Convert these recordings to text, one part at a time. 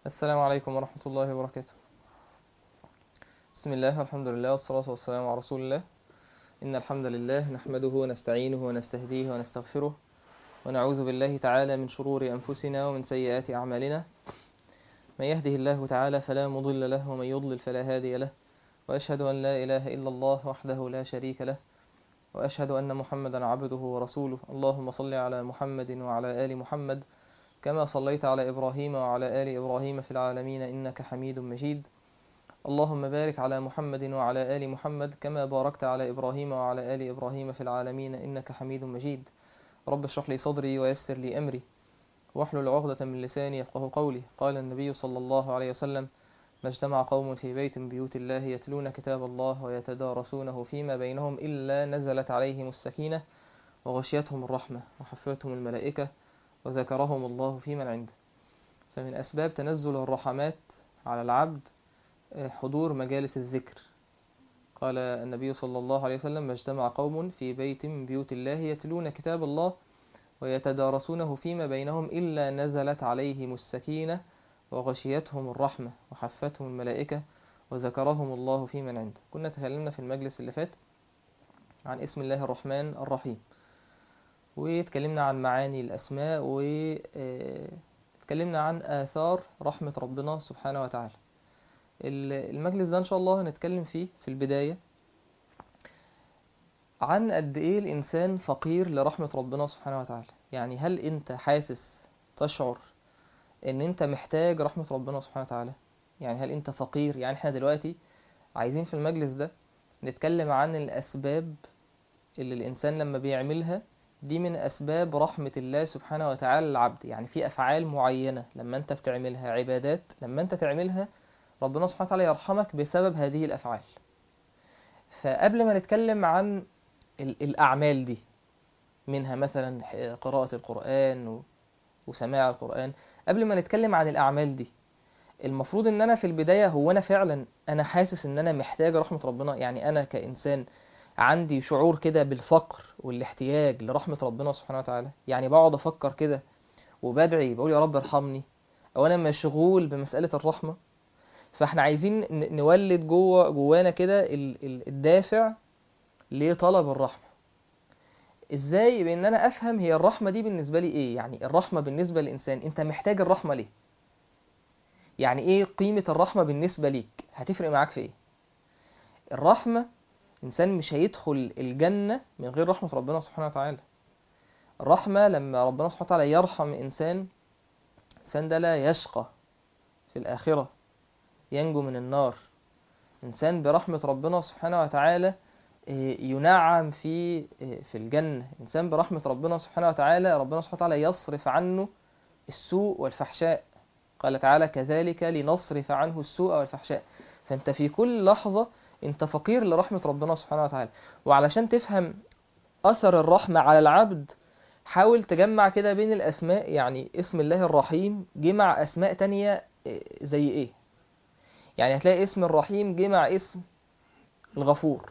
السلام عليكم ورحمة الله وبركاته بسم الله والحمد لله والصلاة والسلام على رسول الله إن الحمد لله نحمده ونستعينه ونستهديه ونستغفره ونعوذ بالله تعالى من شرور أنفسنا ومن سيئات أعمالنا من يهده الله تعالى فلا مضل له ومن يضلل فلا هادي له وأشهد أن لا إله إلا الله وحده لا شريك له وأشهد أن محمدا عبده ورسوله اللهم صل على محمد وعلى آل محمد كما صليت على إبراهيم وعلى آل إبراهيم في العالمين إنك حميد مجيد اللهم بارك على محمد وعلى آل محمد كما باركت على إبراهيم وعلى آل إبراهيم في العالمين إنك حميد مجيد رب اشرح لي صدري ويسر لي أمري واحلل عقدة من لساني يفقه قولي قال النبي صلى الله عليه وسلم ما اجتمع قوم في بيت من بيوت الله يتلون كتاب الله ويتدارسونه فيما بينهم إلا نزلت عليهم السكينة وغشيتهم الرحمة وحفتهم الملائكة وذكرهم الله في من عنده فمن أسباب تنزل الرحمات على العبد حضور مجالس الذكر قال النبي صلى الله عليه وسلم ما اجتمع قوم في بيت من بيوت الله يتلون كتاب الله ويتدارسونه فيما بينهم إلا نزلت عليهم السكينة وغشيتهم الرحمة وحفتهم الملائكة وذكرهم الله في من عنده كنا تكلمنا في المجلس اللي فات عن اسم الله الرحمن الرحيم واتكلمنا عن معاني الأسماء واتكلمنا عن آثار رحمة ربنا سبحانه وتعالى المجلس ده إن شاء الله هنتكلم فيه في البداية عن قد إيه الإنسان فقير لرحمة ربنا سبحانه وتعالى يعني هل أنت حاسس تشعر ان انت محتاج رحمة ربنا سبحانه وتعالى يعني هل انت فقير يعني احنا دلوقتي عايزين في المجلس ده نتكلم عن الاسباب اللي الانسان لما بيعملها دي من اسباب رحمة الله سبحانه وتعالى للعبد يعني في افعال معينة لما انت بتعملها عبادات لما انت تعملها ربنا سبحانه وتعالى يرحمك بسبب هذه الافعال فقبل ما نتكلم عن الاعمال دي منها مثلا قراءة القرآن و... وسماع القرآن قبل ما نتكلم عن الأعمال دي المفروض ان انا في البداية هو انا فعلا انا حاسس ان انا محتاج رحمة ربنا يعني انا كإنسان عندي شعور كده بالفقر والاحتياج لرحمة ربنا سبحانه وتعالى يعني بقعد افكر كده وبدعي بقول يا رب ارحمني او انا مشغول بمسألة الرحمة فاحنا عايزين نولد جوه جوانا كده الدافع لطلب الرحمة ازاي بان انا افهم هي الرحمه دي بالنسبه لي ايه يعني الرحمه بالنسبه للانسان انت محتاج الرحمه ليه يعني ايه قيمه الرحمه بالنسبه ليك هتفرق معاك في ايه الرحمه انسان مش هيدخل الجنه من غير رحمه ربنا سبحانه وتعالى الرحمه لما ربنا سبحانه وتعالى يرحم انسان الانسان ده لا يشقى في الاخره ينجو من النار انسان برحمه ربنا سبحانه وتعالى ينعم في في الجنة إنسان برحمة ربنا سبحانه وتعالى ربنا سبحانه وتعالى يصرف عنه السوء والفحشاء قال تعالى كذلك لنصرف عنه السوء والفحشاء فأنت في كل لحظة أنت فقير لرحمة ربنا سبحانه وتعالى وعلشان تفهم أثر الرحمة على العبد حاول تجمع كده بين الأسماء يعني اسم الله الرحيم جمع أسماء تانية زي إيه يعني هتلاقي اسم الرحيم جمع اسم الغفور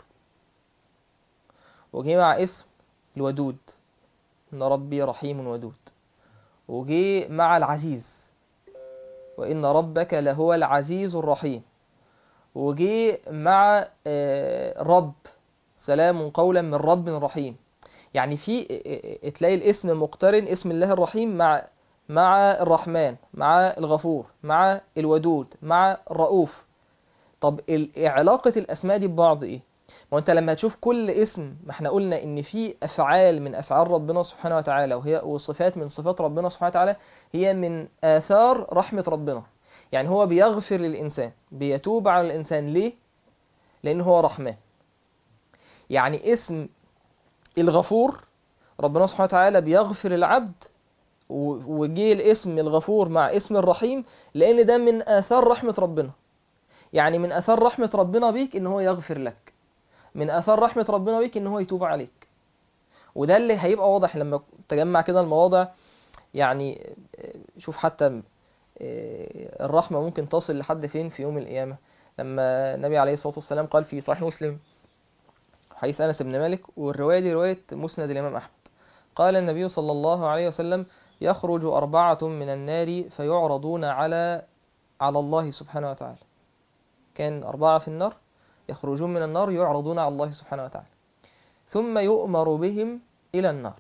وجه مع اسم الودود إن ربي رحيم ودود وجه مع العزيز وإن ربك لهو العزيز الرحيم وجه مع رب سلام قولا من رب رحيم يعني في تلاقي الاسم مقترن اسم الله الرحيم مع مع الرحمن مع الغفور مع الودود مع الرؤوف طب علاقة الأسماء دي ببعض إيه؟ ما انت لما تشوف كل اسم ما احنا قلنا ان في افعال من افعال ربنا سبحانه وتعالى وهي وصفات من صفات ربنا سبحانه وتعالى هي من اثار رحمة ربنا يعني هو بيغفر للانسان بيتوب على الانسان ليه لان هو رحمن يعني اسم الغفور ربنا سبحانه وتعالى بيغفر العبد وجه الاسم الغفور مع اسم الرحيم لان ده من اثار رحمة ربنا يعني من اثار رحمة ربنا بيك ان هو يغفر لك من اثار رحمه ربنا بيك ان هو يتوب عليك وده اللي هيبقى واضح لما تجمع كده المواضع يعني شوف حتى الرحمه ممكن تصل لحد فين في يوم القيامه لما النبي عليه الصلاه والسلام قال في صحيح مسلم حديث انس بن مالك والروايه دي روايه مسند الامام احمد قال النبي صلى الله عليه وسلم يخرج اربعه من النار فيعرضون على على الله سبحانه وتعالى كان أربعة في النار يخرجون من النار يعرضون على الله سبحانه وتعالى ثم يؤمر بهم إلى النار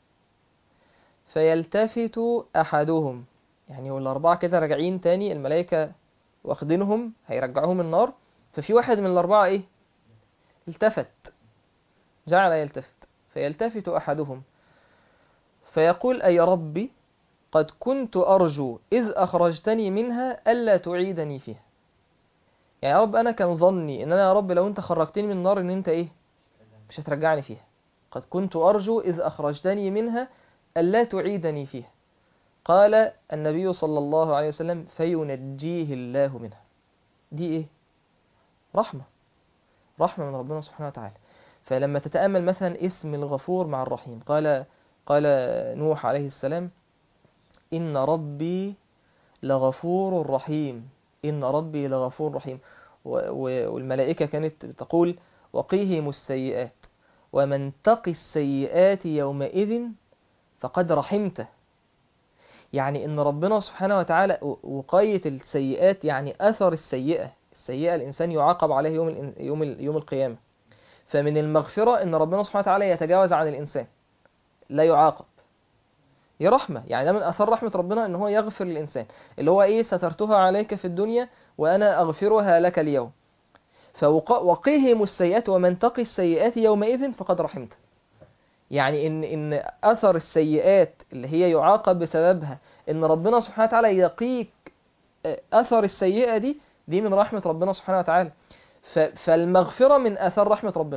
فيلتفت أحدهم يعني هو الأربعة كده راجعين تاني الملائكة واخدينهم هيرجعوهم النار ففي واحد من الأربعة إيه التفت جعل يلتفت فيلتفت أحدهم فيقول أي ربي قد كنت أرجو إذ أخرجتني منها ألا تعيدني فيها يعني يا رب أنا كان ظني إن أنا يا رب لو أنت خرجتني من النار إن أنت إيه مش هترجعني فيها قد كنت أرجو إذ أخرجتني منها ألا تعيدني فيها قال النبي صلى الله عليه وسلم فينجيه الله منها دي إيه رحمة رحمة من ربنا سبحانه وتعالى فلما تتأمل مثلا اسم الغفور مع الرحيم قال قال نوح عليه السلام إن ربي لغفور رحيم إن ربي لغفور رحيم والملائكة كانت تقول وقيهم السيئات ومن تقي السيئات يومئذ فقد رحمته يعني إن ربنا سبحانه وتعالى وقاية السيئات يعني أثر السيئة السيئة الإنسان يعاقب عليه يوم يوم يوم القيامة فمن المغفرة إن ربنا سبحانه وتعالى يتجاوز عن الإنسان لا يعاقب هي رحمة يعني ده من أثر رحمة ربنا إن هو يغفر للإنسان اللي هو إيه سترتها عليك في الدنيا وأنا أغفرها لك اليوم فوقيهم السيئات ومن تقي السيئات يومئذ فقد رحمته يعني إن إن أثر السيئات اللي هي يعاقب بسببها إن ربنا سبحانه وتعالى يقيك أثر السيئة دي دي من رحمة ربنا سبحانه وتعالى فالمغفرة من أثر رحمة ربنا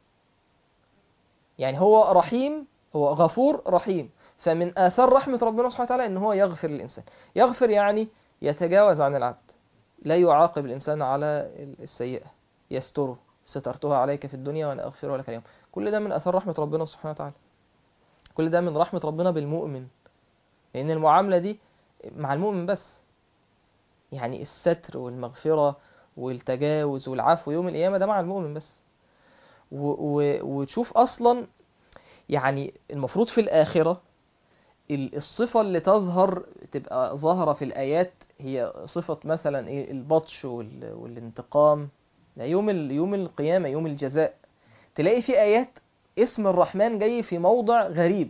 يعني هو رحيم هو غفور رحيم فمن آثار رحمة ربنا سبحانه وتعالى إن هو يغفر للإنسان يغفر يعني يتجاوز عن العبد لا يعاقب الإنسان على السيئة يستره سترتها عليك في الدنيا وأنا أغفرها لك اليوم كل ده من أثار رحمة ربنا سبحانه وتعالى كل ده من رحمة ربنا بالمؤمن لأن المعاملة دي مع المؤمن بس يعني الستر والمغفرة والتجاوز والعفو يوم القيامة ده مع المؤمن بس و و وتشوف أصلا يعني المفروض في الآخرة الصفة اللي تظهر تبقى ظاهرة في الآيات هي صفة مثلا إيه البطش والانتقام يوم يوم القيامة يوم الجزاء تلاقي في آيات اسم الرحمن جاي في موضع غريب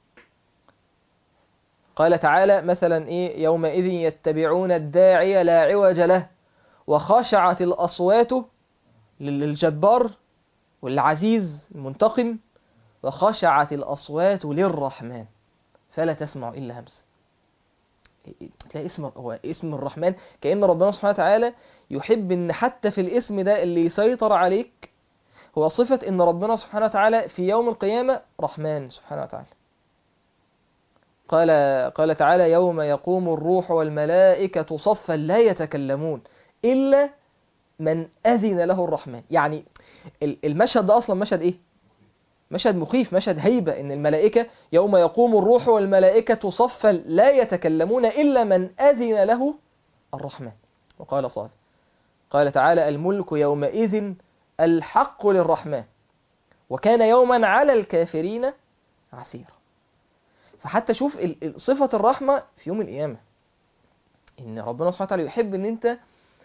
قال تعالى مثلا إيه يومئذ يتبعون الداعي لا عوج له وخشعت الأصوات للجبار والعزيز المنتقم وخشعت الأصوات للرحمن فلا تسمع إلا همس تلاقي اسم هو اسم الرحمن كأن ربنا سبحانه وتعالى يحب ان حتى في الاسم ده اللي يسيطر عليك هو صفة ان ربنا سبحانه وتعالى في يوم القيامة رحمن سبحانه وتعالى قال قال تعالى يوم يقوم الروح والملائكة صفا لا يتكلمون إلا من أذن له الرحمن يعني المشهد ده أصلا مشهد إيه مشهد مخيف مشهد هيبة إن الملائكة يوم يقوم الروح والملائكة صفا لا يتكلمون إلا من أذن له الرحمن وقال صالح قال تعالى الملك يومئذ الحق للرحمن وكان يوما على الكافرين عسيرا فحتى شوف صفة الرحمة في يوم القيامة إن ربنا سبحانه وتعالى يحب إن أنت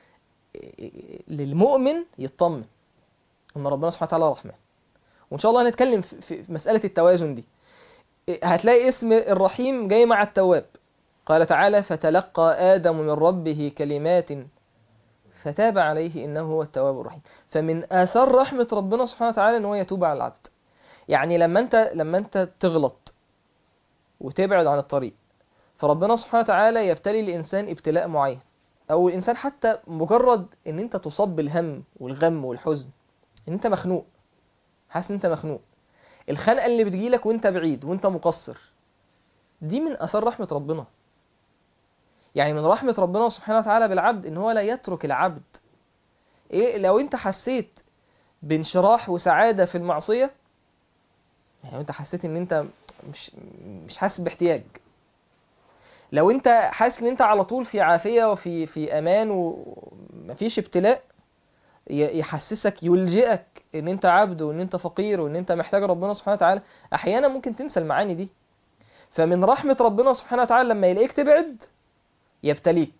للمؤمن يطمن إن ربنا سبحانه وتعالى رحمن وإن شاء الله هنتكلم في مسألة التوازن دي هتلاقي اسم الرحيم جاي مع التواب قال تعالى فتلقى آدم من ربه كلمات فتاب عليه إنه هو التواب الرحيم فمن آثار رحمة ربنا سبحانه وتعالى إن هو يتوب على العبد يعني لما أنت لما أنت تغلط وتبعد عن الطريق فربنا سبحانه وتعالى يبتلي الإنسان ابتلاء معين أو الإنسان حتى مجرد إن أنت تصاب بالهم والغم والحزن إن أنت مخنوق حاسس إن أنت مخنوق الخنقة اللي بتجيلك وأنت بعيد وأنت مقصر دي من أثار رحمة ربنا يعني من رحمة ربنا سبحانه وتعالى بالعبد إن هو لا يترك العبد إيه لو أنت حسيت بانشراح وسعادة في المعصية يعني أنت حسيت إن أنت مش مش حاسس باحتياج لو أنت حاسس إن أنت على طول في عافية وفي في أمان ومفيش ابتلاء يحسسك يلجئك ان انت عبد وان انت فقير وان انت محتاج ربنا سبحانه وتعالى احيانا ممكن تنسى المعاني دي فمن رحمة ربنا سبحانه وتعالى لما يلاقيك تبعد يبتليك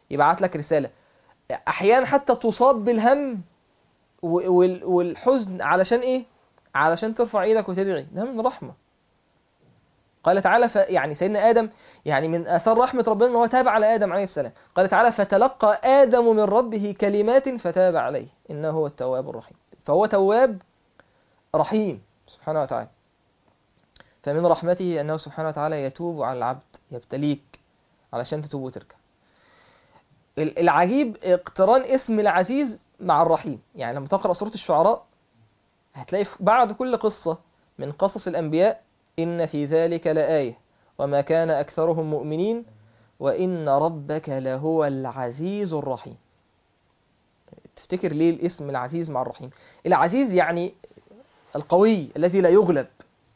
يبعت لك رسالة احيانا حتى تصاب بالهم و- وال- والحزن علشان ايه علشان ترفع ايدك وتدعي ده من رحمة قال تعالى ف... يعني سيدنا آدم يعني من آثار رحمة ربنا ان هو تاب على آدم عليه السلام قال تعالى فتلقى آدم من ربه كلمات فتاب عليه إنه هو التواب الرحيم فهو تواب رحيم سبحانه وتعالى فمن رحمته أنه سبحانه وتعالى يتوب على العبد يبتليك علشان تتوب وترجع ال- العجيب اقتران اسم العزيز مع الرحيم يعني لما تقرأ سورة الشعراء هتلاقي في- بعد كل قصة من قصص الأنبياء إن في ذلك لآية وما كان أكثرهم مؤمنين وإن ربك لهو العزيز الرحيم تفتكر ليه الاسم العزيز مع الرحيم العزيز يعني القوي الذي لا يغلب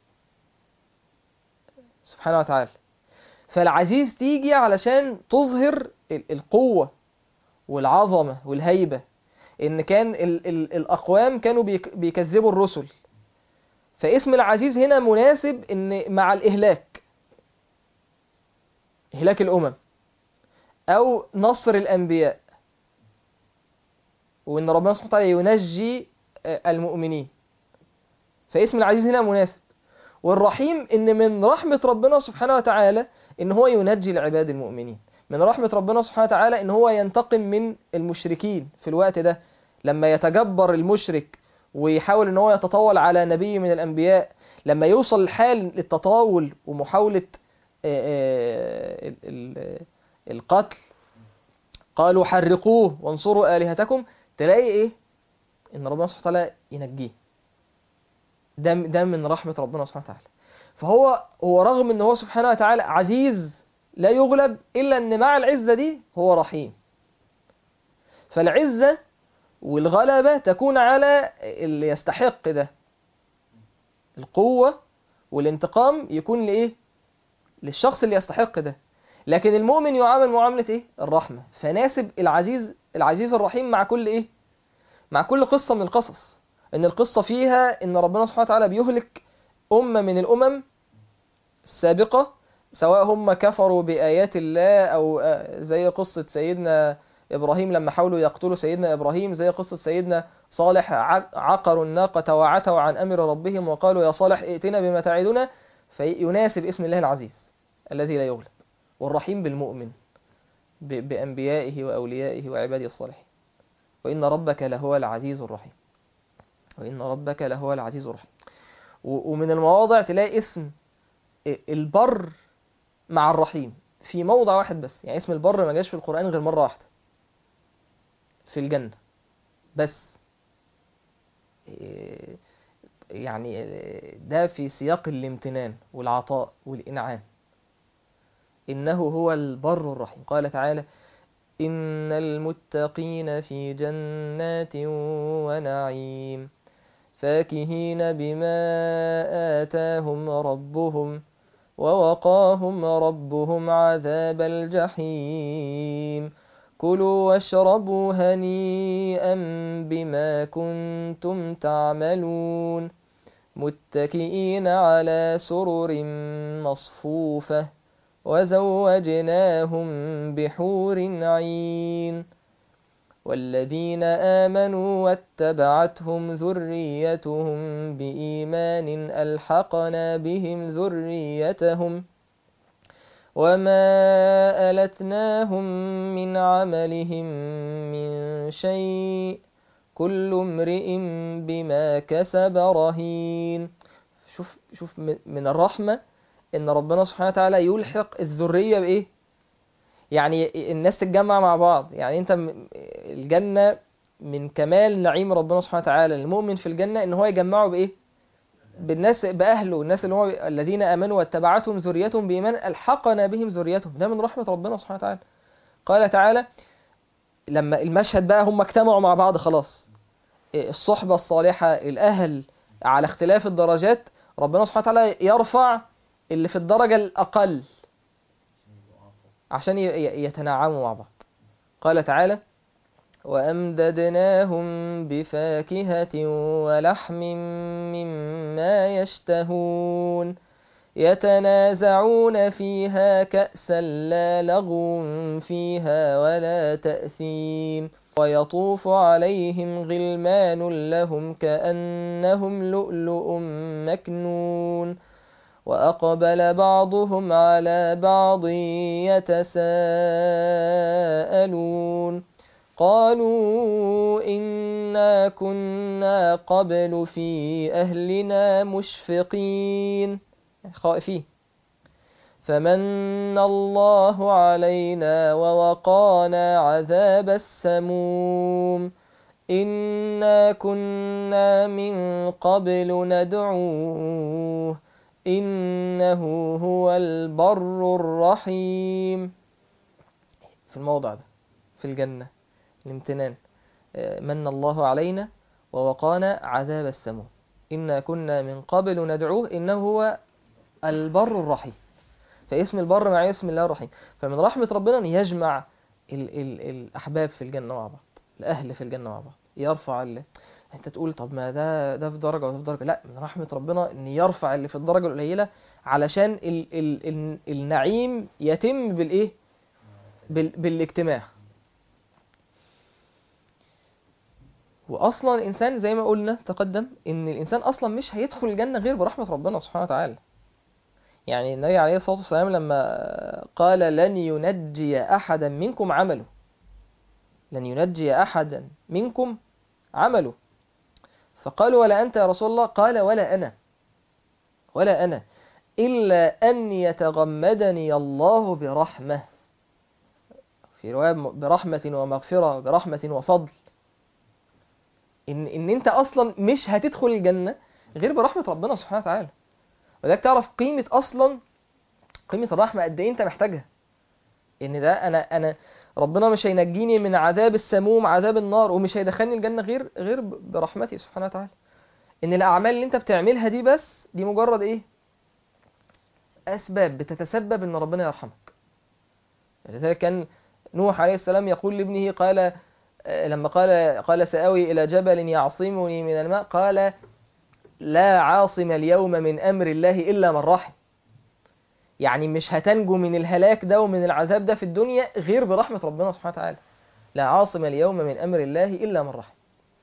سبحانه وتعالى فالعزيز تيجي علشان تظهر ال- القوة والعظمة والهيبة إن كان ال ال الأقوام كانوا بيك بيكذبوا الرسل فاسم العزيز هنا مناسب إن مع الإهلاك إهلاك الأمم أو نصر الأنبياء وإن ربنا سبحانه وتعالى ينجي آه، المؤمنين فاسم العزيز هنا مناسب والرحيم إن من رحمة ربنا سبحانه وتعالى إن هو ينجي العباد المؤمنين من رحمة ربنا سبحانه وتعالى إن هو ينتقم من المشركين في الوقت ده لما يتجبر المشرك ويحاول إن هو يتطاول على نبي من الأنبياء لما يوصل الحال للتطاول ومحاولة آه، آه، ال- ال- القتل قالوا حرقوه وانصروا آلهتكم تلاقي إيه إن ربنا سبحانه وتعالى ينجيه ده ده من رحمة ربنا سبحانه وتعالى فهو هو رغم ان هو سبحانه وتعالى عزيز لا يغلب الا ان مع العزة دي هو رحيم فالعزة والغلبة تكون على اللي يستحق ده القوة والانتقام يكون لإيه للشخص اللي يستحق ده لكن المؤمن يعامل معاملة إيه الرحمة فناسب العزيز العزيز الرحيم مع كل إيه مع كل قصة من القصص ان القصة فيها ان ربنا سبحانه وتعالى بيهلك أمة من الأمم السابقة سواء هم كفروا بآيات الله أو آه، زي قصة سيدنا إبراهيم لما حاولوا يقتلوا سيدنا إبراهيم زي قصة سيدنا صالح ع- عقروا الناقة وعتوا عن أمر ربهم وقالوا يا صالح ائتنا بما تعدنا فيناسب اسم الله العزيز الذي لا يغلب والرحيم بالمؤمن ب- بأنبيائه وأوليائه وعباده الصالحين وإن ربك لهو العزيز الرحيم وإن ربك لهو العزيز الرحيم و- ومن المواضع تلاقي اسم البر مع الرحيم في موضع واحد بس يعني اسم البر ما جاش في القرآن غير مرة واحدة في الجنة بس إيه، يعني إيه، ده في سياق الامتنان والعطاء والإنعام إنه هو البر الرحيم قال تعالى إن المتقين في جنات ونعيم فاكهين بما آتاهم ربهم ووقاهم ربهم عذاب الجحيم كلوا واشربوا هنيئا بما كنتم تعملون متكئين على سرر مصفوفة وزوجناهم بحور عين والذين آمنوا واتبعتهم ذريتهم بإيمان ألحقنا بهم ذريتهم وما ألتناهم من عملهم من شيء كل امرئ بما كسب رهين شوف شوف من- من الرحمة إن ربنا سبحانه وتعالى يلحق الذرية بإيه؟ يعني الناس تتجمع مع بعض يعني انت م- الجنة من كمال نعيم ربنا سبحانه وتعالى المؤمن في الجنة ان هو يجمعه بايه بالناس باهله الناس اللي هو الذين امنوا واتبعتهم ذريتهم بايمان الحقنا بهم ذريتهم ده من رحمة ربنا سبحانه وتعالى قال تعالى لما المشهد بقى هم اجتمعوا مع بعض خلاص الصحبة الصالحة الاهل على اختلاف الدرجات ربنا سبحانه وتعالى يرفع اللي في الدرجة الاقل عشان ي- ي- يتناعموا مع بعض قال تعالى وأمددناهم بفاكهة ولحم مما يشتهون يتنازعون فيها كأسا لا لغو فيها ولا تأثيم ويطوف عليهم غلمان لهم كأنهم لؤلؤ مكنون وأقبل بعضهم على بعض يتساءلون قالوا إنا كنا قبل في أهلنا مشفقين خائفين فمن الله علينا ووقانا عذاب السموم إنا كنا من قبل ندعوه إنه هو البر الرحيم في الموضع ده في الجنة الامتنان من الله علينا ووقانا عذاب السموم إنا كنا من قبل ندعوه إنه هو البر الرحيم فاسم البر مع اسم الله الرحيم فمن رحمة ربنا أن يجمع ال ال الأحباب في الجنة مع بعض الأهل في الجنة مع بعض يرفع ال... انت تقول طب ما ده ده في درجة وده في درجة لا من رحمة ربنا ان يرفع اللي في الدرجة القليلة علشان ال ال ال النعيم يتم بالايه بال بالاجتماع واصلا الانسان زي ما قلنا تقدم ان الانسان اصلا مش هيدخل الجنة غير برحمة ربنا سبحانه وتعالى يعني النبي عليه الصلاة والسلام لما قال لن ينجي أحدا منكم عمله لن ينجي أحدا منكم عمله فقالوا ولا أنت يا رسول الله قال ولا أنا ولا أنا إلا أن يتغمدني الله برحمة في رواية برحمة ومغفرة برحمة وفضل إن, إن أنت أصلا مش هتدخل الجنة غير برحمة ربنا سبحانه وتعالى ولذلك تعرف قيمة أصلا قيمة الرحمة قد إيه أنت محتاجها إن ده أنا أنا ربنا مش هينجيني من عذاب السموم عذاب النار ومش هيدخلني الجنة غير غير برحمته سبحانه وتعالى إن الأعمال اللي أنت بتعملها دي بس دي مجرد إيه أسباب بتتسبب إن ربنا يرحمك لذلك كان نوح عليه السلام يقول لابنه قال لما قال قال سآوي إلى جبل يعصمني من الماء قال لا عاصم اليوم من أمر الله إلا من رحم يعني مش هتنجو من الهلاك ده ومن العذاب ده في الدنيا غير برحمة ربنا سبحانه وتعالى لا عاصم اليوم من أمر الله إلا من رحم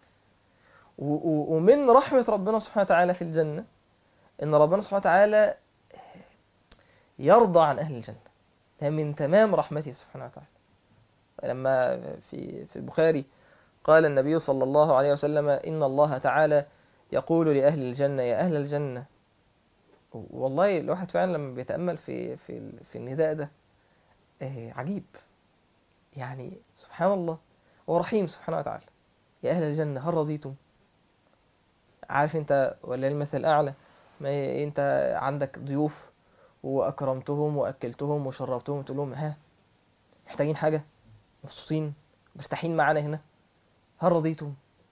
ومن رحمة ربنا سبحانه وتعالى في الجنة إن ربنا سبحانه وتعالى يرضى عن أهل الجنة ده من تمام رحمته سبحانه وتعالى لما في في البخاري قال النبي صلى الله عليه وسلم إن الله تعالى يقول لأهل الجنة يا أهل الجنة والله الواحد فعلا لما بيتأمل في في في النداء ده عجيب يعني سبحان الله هو رحيم سبحانه وتعالى يا أهل الجنة هل رضيتم عارف انت ولا المثل الأعلى ما انت عندك ضيوف وأكرمتهم وأكلتهم وشربتهم وتقول لهم ها محتاجين حاجة مبسوطين مرتاحين معانا هنا هل رضيتم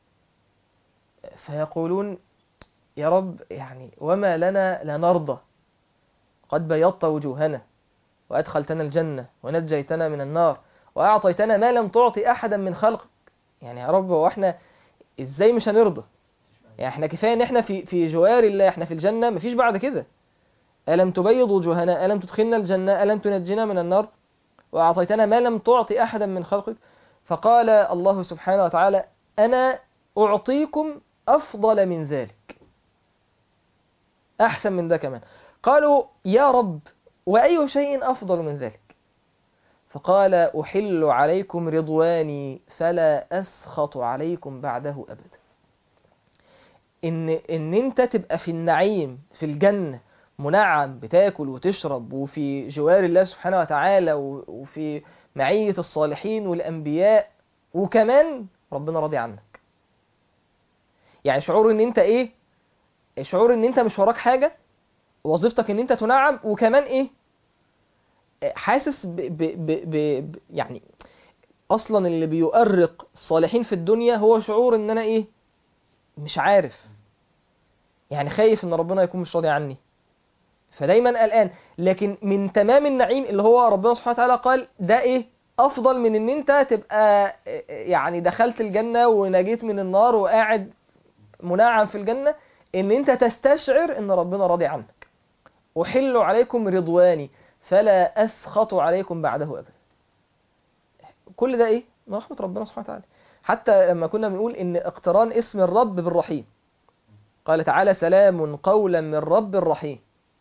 فيقولون يا رب يعني وما لنا لا نرضى قد بيضت وجوهنا وأدخلتنا الجنة ونجيتنا من النار وأعطيتنا ما لم تعطي أحدا من خلقك يعني يا رب هو احنا ازاي مش هنرضى يعني احنا كفاية ان احنا في في جوار الله احنا في الجنة مفيش بعد كده ألم تبيض وجوهنا ألم تدخلنا الجنة ألم تنجينا من النار وأعطيتنا ما لم تعطي أحدا من خلقك فقال الله سبحانه وتعالى أنا أعطيكم أفضل من ذلك أحسن من ده كمان قالوا يا رب وأي شيء أفضل من ذلك فقال أحل عليكم رضواني فلا أسخط عليكم بعده أبدا إن, إن أنت تبقى في النعيم في الجنة منعم بتاكل وتشرب وفي جوار الله سبحانه وتعالى وفي معية الصالحين والأنبياء وكمان ربنا راضي عنك يعني شعور ان انت ايه شعور ان انت مش وراك حاجة وظيفتك ان انت تنعم وكمان ايه حاسس ب ب ب ب يعني اصلا اللي بيؤرق الصالحين في الدنيا هو شعور ان انا ايه مش عارف يعني خايف ان ربنا يكون مش راضي عني فدايما قلقان لكن من تمام النعيم اللي هو ربنا سبحانه وتعالى قال ده ايه افضل من ان انت تبقى يعني دخلت الجنة ونجيت من النار وقاعد منعم في الجنة ان انت تستشعر ان ربنا راضي عنك أحل عليكم رضواني فلا أسخط عليكم بعده أبدا كل ده إيه؟ من رحمة ربنا سبحانه وتعالى حتى لما كنا بنقول إن اقتران اسم الرب بالرحيم قال تعالى سلام قولا من رب رحيم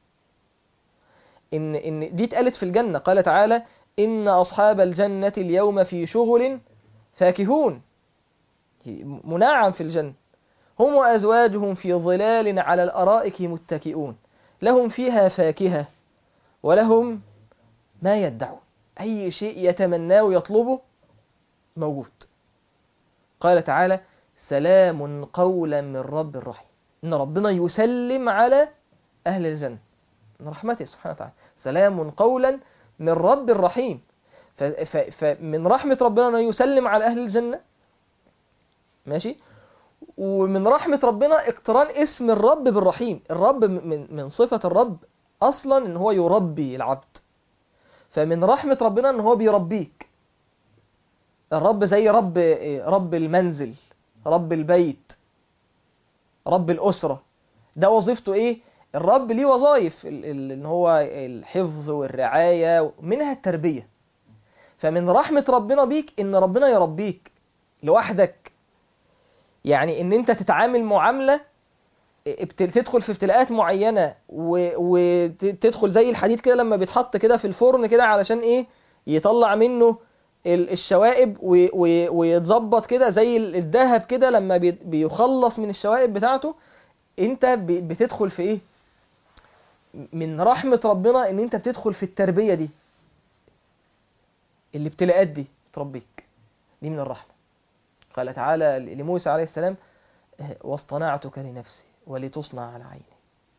إن إن دي اتقالت في الجنة قال تعالى إن أصحاب الجنة اليوم في شغل فاكهون منعم في الجنة هم وأزواجهم في ظلال على الأرائك متكئون لهم فيها فاكهة ولهم ما يدعون أي شيء يتمناه ويطلبه موجود قال تعالى سلام قولا من رب رحيم إن ربنا يسلم على أهل الجنة من رحمته سبحانه وتعالى سلام قولا من رب رحيم فمن رحمة ربنا أنه يسلم على أهل الجنة ماشي ومن رحمة ربنا اقتران اسم الرب بالرحيم الرب من من صفة الرب أصلا إن هو يربي العبد فمن رحمة ربنا إن هو بيربيك الرب زي رب رب المنزل رب البيت رب الأسرة ده وظيفته إيه الرب ليه وظائف إن هو الحفظ والرعاية منها التربية فمن رحمة ربنا بيك إن ربنا يربيك لوحدك يعني ان انت تتعامل معاملة تدخل في ابتلاءات معينة وتدخل زي الحديد كده لما بيتحط كده في الفرن كده علشان ايه يطلع منه الشوائب ويتظبط كده زي الذهب كده لما بيخلص من الشوائب بتاعته انت بتدخل في ايه من رحمة ربنا ان انت بتدخل في التربية دي الابتلاءات دي تربيك دي من الرحمة قال تعالى لموسى عليه السلام واصطنعتك لنفسي ولتصنع على عيني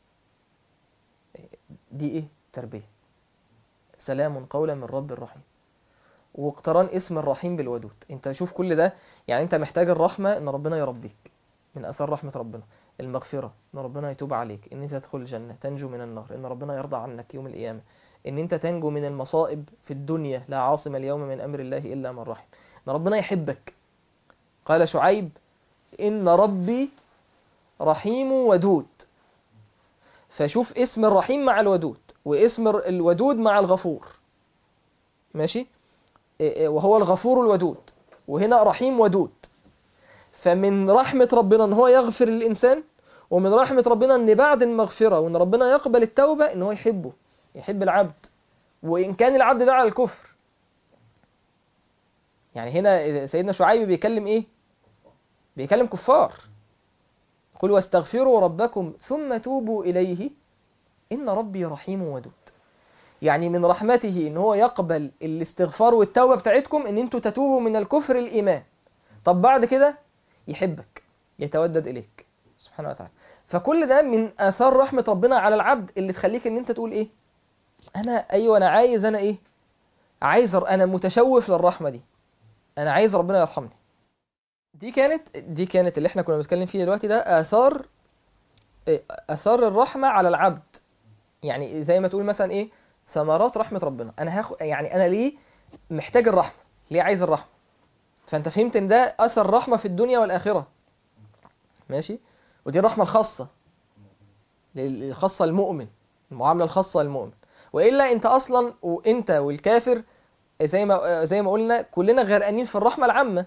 دي ايه تربية سلام قولا من رب الرحيم واقتران اسم الرحيم بالودود انت شوف كل ده يعني انت محتاج الرحمة ان ربنا يربيك من اثار رحمة ربنا المغفرة ان ربنا يتوب عليك ان انت تدخل الجنة تنجو من النار ان ربنا يرضى عنك يوم القيامة ان انت تنجو من المصائب في الدنيا لا عاصم اليوم من امر الله الا من رحم ان ربنا يحبك قال شعيب إن ربي رحيم ودود فشوف اسم الرحيم مع الودود واسم الودود مع الغفور ماشي وهو الغفور الودود وهنا رحيم ودود فمن رحمة ربنا ان هو يغفر للإنسان ومن رحمة ربنا ان بعد المغفرة وان ربنا يقبل التوبة ان هو يحبه يحب العبد وإن كان العبد ده على الكفر يعني هنا سيدنا شعيب بيكلم ايه بيكلم كفار قل واستغفروا ربكم ثم توبوا إليه إن ربي رحيم ودود يعني من رحمته إن هو يقبل الاستغفار والتوبة بتاعتكم إن انتوا تتوبوا من الكفر الإيمان طب بعد كده يحبك يتودد إليك سبحانه وتعالى فكل ده من آثار رحمة ربنا على العبد اللي تخليك إن أنت تقول إيه أنا أيوة أنا عايز أنا إيه عايز أنا متشوف للرحمة دي أنا عايز ربنا يرحمني دي كانت دي كانت اللي احنا كنا بنتكلم فيه دلوقتي ده آثار آثار الرحمة على العبد يعني زي ما تقول مثلا ايه ثمرات رحمة ربنا انا هاخد يعني انا ليه محتاج الرحمة ليه عايز الرحمة فانت فهمت ان ده اثر رحمة في الدنيا والآخرة ماشي ودي الرحمة الخاصة الخاصة المؤمن المعاملة الخاصة للمؤمن وإلا انت اصلا وانت والكافر زي ما زي ما قلنا كلنا غرقانين في الرحمة العامة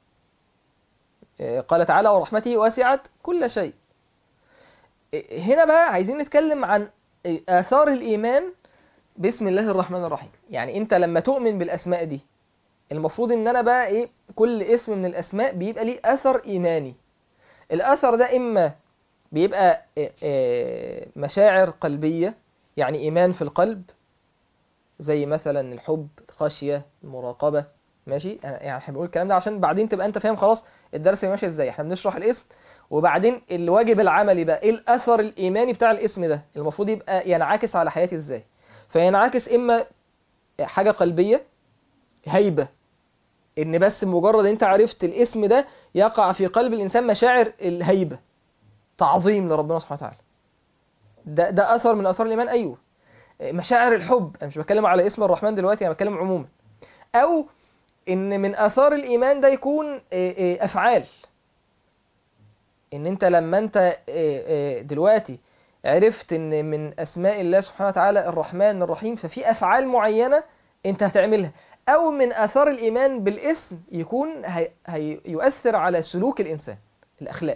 قال تعالى ورحمته وسعت كل شيء هنا بقى عايزين نتكلم عن آثار الإيمان بسم الله الرحمن الرحيم يعني انت لما تؤمن بالأسماء دي المفروض ان انا بقى ايه كل اسم من الأسماء بيبقى ليه أثر إيماني الأثر ده إما بيبقى مشاعر قلبية يعني إيمان في القلب زي مثلا الحب الخشية المراقبة ماشي يعني احنا بنقول الكلام ده عشان بعدين تبقى انت فاهم خلاص الدرس ماشي ازاي احنا بنشرح الاسم وبعدين الواجب العملي بقى ايه الاثر الايماني بتاع الاسم ده المفروض يبقى ينعكس على حياتي ازاي فينعكس اما حاجة قلبية هيبة ان بس مجرد انت عرفت الاسم ده يقع في قلب الانسان مشاعر الهيبة تعظيم لربنا سبحانه وتعالى ده ده اثر من اثار الايمان ايوه مشاعر الحب انا مش بتكلم على اسم الرحمن دلوقتي انا بتكلم عموما او ان من اثار الايمان ده يكون افعال ان انت لما انت دلوقتي عرفت ان من اسماء الله سبحانه وتعالى الرحمن الرحيم ففي افعال معينه انت هتعملها او من اثار الايمان بالاسم يكون هي هي يؤثر على سلوك الانسان الاخلاق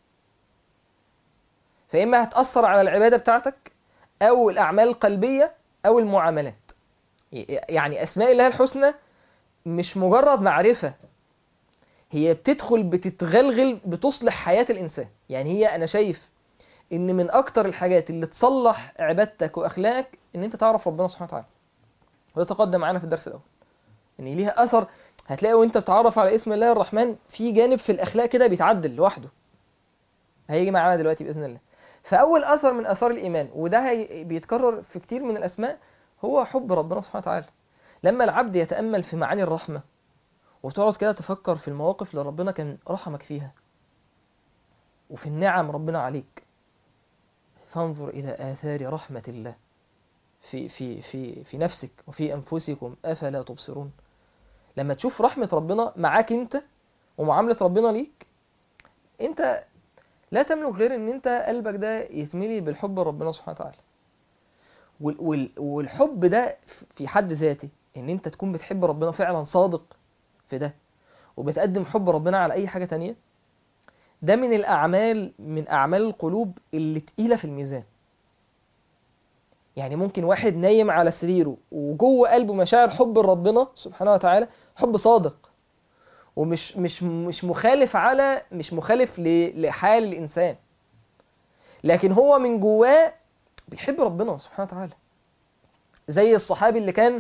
فاما هتاثر على العباده بتاعتك او الاعمال القلبيه او المعاملات يعني اسماء الله الحسنى مش مجرد معرفه هي بتدخل بتتغلغل بتصلح حياه الانسان يعني هي انا شايف ان من اكتر الحاجات اللي تصلح عبادتك واخلاقك ان انت تعرف ربنا سبحانه وتعالى وده تقدم معانا في الدرس الاول ان ليها اثر هتلاقي وانت بتتعرف على اسم الله الرحمن في جانب في الاخلاق كده بيتعدل لوحده هيجي معانا دلوقتي باذن الله فاول اثر من اثار الايمان وده هي بيتكرر في كتير من الاسماء هو حب ربنا سبحانه وتعالى لما العبد يتامل في معاني الرحمه وتقعد كده تفكر في المواقف اللي ربنا كان رحمك فيها وفي النعم ربنا عليك فانظر إلى آثار رحمة الله في في في في نفسك وفي أنفسكم أفلا تبصرون لما تشوف رحمة ربنا معاك أنت ومعاملة ربنا ليك أنت لا تملك غير أن أنت قلبك ده يتملي بالحب لربنا سبحانه وتعالى وال وال والحب ده في حد ذاته أن أنت تكون بتحب ربنا فعلا صادق في ده وبتقدم حب ربنا على أي حاجة تانية ده من الأعمال من أعمال القلوب اللي تقيلة في الميزان يعني ممكن واحد نايم على سريره وجوه قلبه مشاعر حب لربنا سبحانه وتعالى حب صادق ومش مش مش مخالف على مش مخالف لحال الإنسان لكن هو من جواه بيحب ربنا سبحانه وتعالى زي الصحابي اللي كان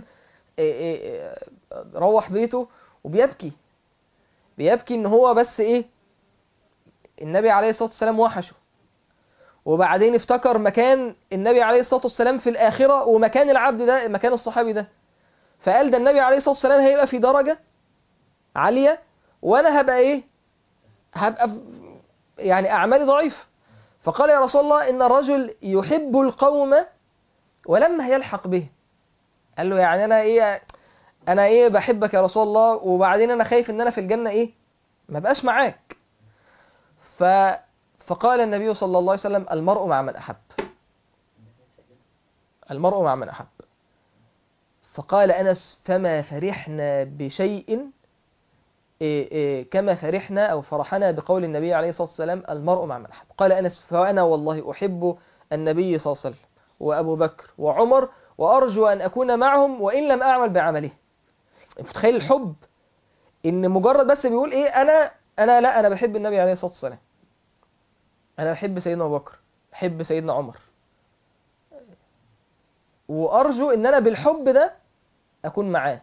روح بيته وبيبكي بيبكي ان هو بس ايه النبي عليه الصلاة والسلام وحشه وبعدين افتكر مكان النبي عليه الصلاة والسلام في الآخرة ومكان العبد ده مكان الصحابي ده فقال ده النبي عليه الصلاة والسلام هيبقى في درجة عالية وأنا هبقى إيه هبقى يعني أعمالي ضعيف فقال يا رسول الله إن الرجل يحب القوم ولما يلحق به قال له يعني أنا إيه أنا إيه بحبك يا رسول الله وبعدين أنا خايف إن أنا في الجنة إيه ما بقاش معاك ف... فقال النبي صلى الله عليه وسلم المرء مع من أحب المرء مع من أحب فقال أنس فما فرحنا بشيء إيه إيه كما فرحنا أو فرحنا بقول النبي عليه الصلاة والسلام المرء مع من أحب قال أنس فأنا والله أحب النبي صلى الله عليه وسلم وأبو بكر وعمر وأرجو أن أكون معهم وإن لم أعمل بعمله متخيل الحب إن مجرد بس بيقول إيه أنا أنا لا أنا بحب النبي عليه الصلاة والسلام أنا بحب سيدنا أبو بكر بحب سيدنا عمر وأرجو إن أنا بالحب ده أكون معاه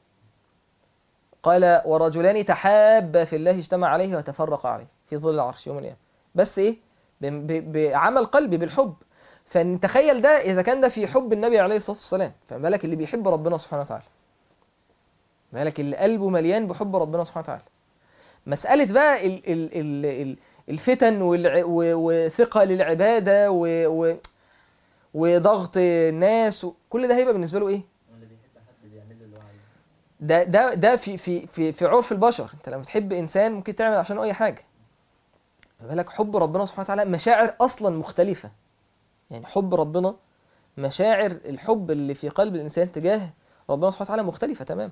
قال ورجلان تحابا في الله اجتمع عليه وتفرق عليه في ظل العرش يوم القيامة بس إيه بعمل قلبي بالحب فنتخيل ده إذا كان ده في حب النبي عليه الصلاة والسلام فمالك اللي بيحب ربنا سبحانه وتعالى مالك اللي قلبه مليان بحب ربنا سبحانه وتعالى مسألة بقى ال ال ال ال الفتن وثقة للعبادة و و وضغط الناس كل ده هيبقى بالنسبة له ايه؟ اللي بيحب حد بيعمل له اللي هو عايزه ده ده ده في في في في عرف البشر انت لما تحب انسان ممكن تعمل عشان اي حاجة بالك حب ربنا سبحانه وتعالى مشاعر اصلا مختلفة يعني حب ربنا مشاعر الحب اللي في قلب الانسان تجاه ربنا سبحانه وتعالى مختلفة تمام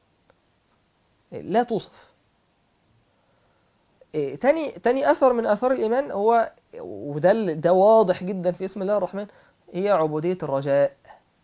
لا توصف إيه، تاني تاني اثر من اثار الايمان هو وده ال- ده واضح جدا في اسم الله الرحمن هي عبودية الرجاء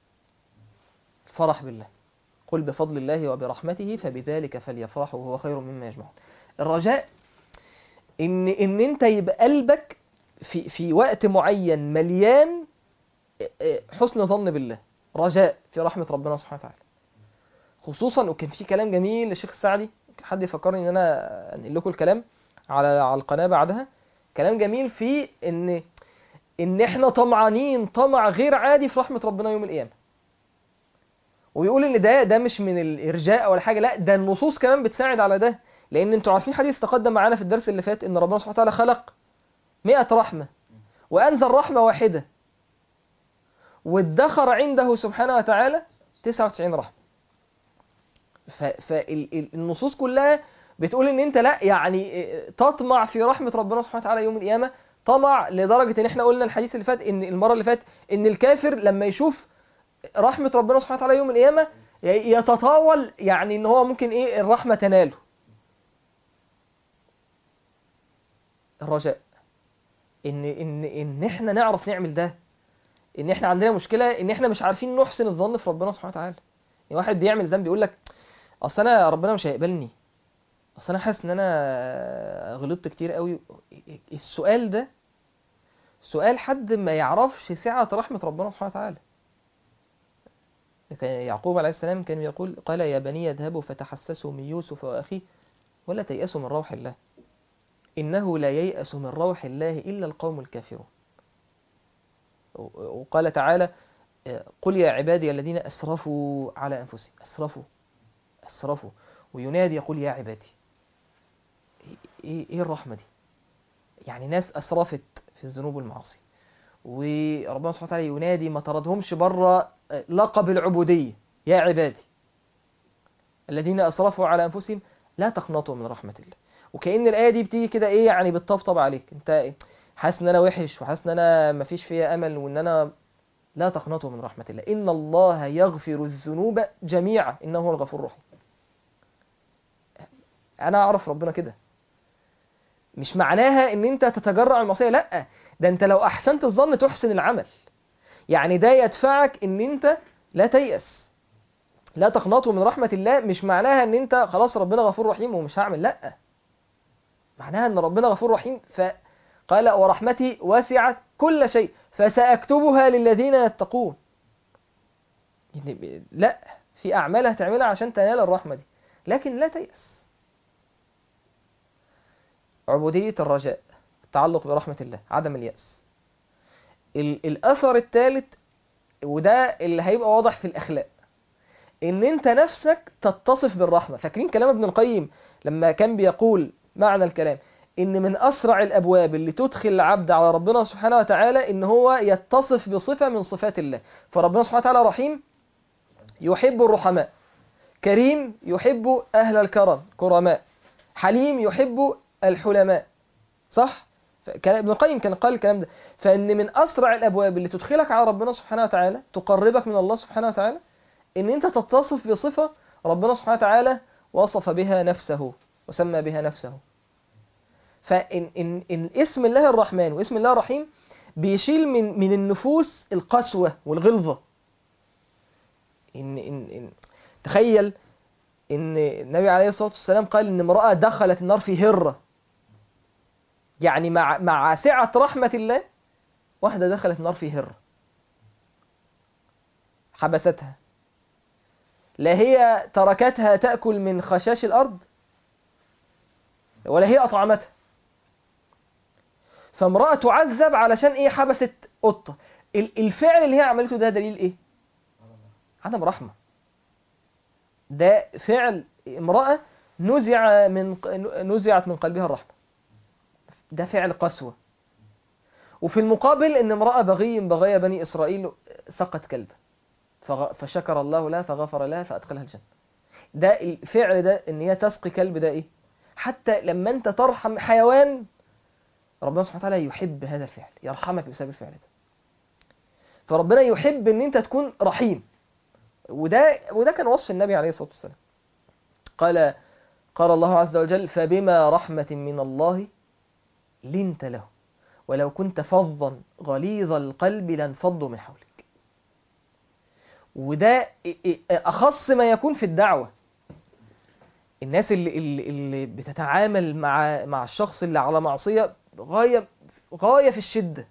الفرح بالله قل بفضل الله وبرحمته فبذلك فليفرحوا وهو خير مما يجمعون الرجاء ان ان انت يبقى قلبك في في وقت معين مليان إيه، إيه، حسن ظن بالله رجاء في رحمة ربنا سبحانه وتعالى خصوصا وكان في كلام جميل للشيخ السعدي ممكن حد يفكرني ان انا انقل لكم الكلام على على القناه بعدها كلام جميل في ان ان احنا طمعانين طمع غير عادي في رحمه ربنا يوم القيامه ويقول ان ده ده مش من الارجاء ولا حاجه لا ده النصوص كمان بتساعد على ده لان انتوا عارفين حديث تقدم معانا في الدرس اللي فات ان ربنا سبحانه وتعالى خلق 100 رحمه وانزل رحمه واحده وادخر عنده سبحانه وتعالى 99 رحمه فالنصوص كلها بتقول ان انت لا يعني تطمع في رحمة ربنا سبحانه وتعالى يوم القيامة طمع لدرجة ان احنا قلنا الحديث اللي فات ان المرة اللي فاتت ان الكافر لما يشوف رحمة ربنا سبحانه وتعالى يوم القيامة ي- يتطاول يعني ان هو ممكن ايه الرحمة تناله الرجاء ان ان ان احنا نعرف نعمل ده ان احنا عندنا مشكلة ان احنا مش عارفين نحسن الظن في ربنا سبحانه وتعالى يعني واحد بيعمل ذنب يقول لك اصل انا ربنا مش هيقبلني اصل انا حاسس ان انا غلطت كتير قوي السؤال ده سؤال حد ما يعرفش سعة رحمة ربنا سبحانه وتعالى كان يعقوب عليه السلام كان يقول قال يا بني اذهبوا فتحسسوا من يوسف وأخيه ولا تيأسوا من روح الله إنه لا ييأس من روح الله إلا القوم الكافرون وقال تعالى قل يا عبادي الذين أسرفوا على أنفسهم أسرفوا أسرفوا وينادي يقول يا عبادي إيه, إيه الرحمة دي يعني ناس أسرفت في الذنوب والمعاصي وربنا سبحانه وتعالى ينادي ما طردهمش بره لقب العبودية يا عبادي الذين أسرفوا على أنفسهم لا تقنطوا من رحمة الله وكأن الآية دي بتيجي كده إيه يعني بتطبطب عليك أنت حاسس إن أنا وحش وحاسس إن أنا مفيش فيا أمل وإن أنا لا تقنطوا من رحمة الله إن الله يغفر الذنوب جميعا إنه هو الغفور الرحيم أنا أعرف ربنا كده مش معناها ان انت تتجرع المعصيه لا ده انت لو احسنت الظن تحسن العمل يعني ده يدفعك ان انت لا تيأس لا تقنطوا من رحمة الله مش معناها ان انت خلاص ربنا غفور رحيم ومش هعمل لا معناها ان ربنا غفور رحيم فقال ورحمتي وسعت كل شيء فسأكتبها للذين يتقون يعني لا في اعمال هتعملها عشان تنال الرحمة دي لكن لا تيأس عبودية الرجاء التعلق برحمة الله عدم اليأس الأثر الثالث وده اللي هيبقى واضح في الأخلاق إن أنت نفسك تتصف بالرحمة فاكرين كلام ابن القيم لما كان بيقول معنى الكلام إن من أسرع الأبواب اللي تدخل العبد على ربنا سبحانه وتعالى إن هو يتصف بصفة من صفات الله فربنا سبحانه وتعالى رحيم يحب الرحماء كريم يحب أهل الكرم كرماء حليم يحب الحلماء صح كان ابن القيم كان قال الكلام ده فان من اسرع الابواب اللي تدخلك على ربنا سبحانه وتعالى تقربك من الله سبحانه وتعالى ان انت تتصف بصفه ربنا سبحانه وتعالى وصف بها نفسه وسمى بها نفسه فان ان ان اسم الله الرحمن واسم الله الرحيم بيشيل من من النفوس القسوه والغلظه ان ان, إن تخيل ان النبي عليه الصلاه والسلام قال ان امراه دخلت النار في هره يعني مع مع سعه رحمه الله واحده دخلت النار في هره حبستها لا هي تركتها تاكل من خشاش الارض ولا هي اطعمتها فامراه تعذب علشان ايه حبست قطه الفعل اللي هي عملته ده دليل ايه عدم رحمه ده فعل امرأة نزع من نزعت من قلبها الرحمة ده فعل قسوة وفي المقابل ان امرأة بغي بغايا بني إسرائيل سقت كلبا فشكر الله لها فغفر لها فأدخلها الجنة ده الفعل ده ان هي تسقي كلب ده ايه حتى لما انت ترحم حيوان ربنا سبحانه وتعالى يحب هذا الفعل يرحمك بسبب الفعل ده فربنا يحب ان انت تكون رحيم وده وده كان وصف النبي عليه الصلاة والسلام قال قال الله عز وجل فبما رحمة من الله لنت له ولو كنت فظا غليظ القلب لانفضوا من حولك وده أخص ما يكون في الدعوة الناس اللي, اللي, اللي بتتعامل مع مع الشخص اللي على معصية غاية غاية في الشدة